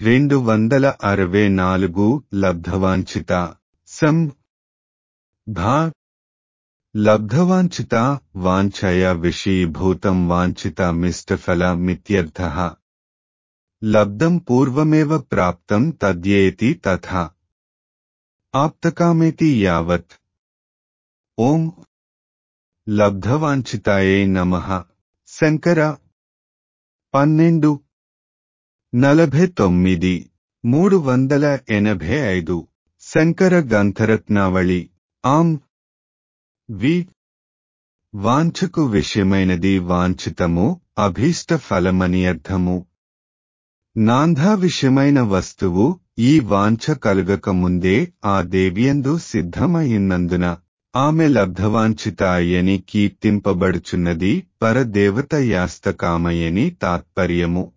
రెండు వందల అరవై నాలుగు లబ్ధవాంఛిత సం భా లబ్ధవాంఛిత వాంఛయ విషయీభూతం వాంఛితమిష్టఫలమిత్యర్థః లబ్ధం పూర్వమేవ ప్రాప్తం తద్యేతి తథా ఆప్తకామేతి యావత్ ఓం లబ్ధవాంఛితాయే నమః శంకర పన్నెండు నలభై తొమ్మిది మూడు వందల ఎనభై ఐదు శంకర గంధరత్నావళి ఆం వి వాంఛకు విషయమైనది వాంఛితము అభీష్ట ఫలమని అర్థము నాంధా విషయమైన వస్తువు ఈ వాంఛ కలుగక ముందే ఆ దేవియందు సిద్ధమైనందున ఆమె లబ్ధవాంఛిత అయ్యని కీర్తింపబడుచున్నది పరదేవత యాస్తకామయని తాత్పర్యము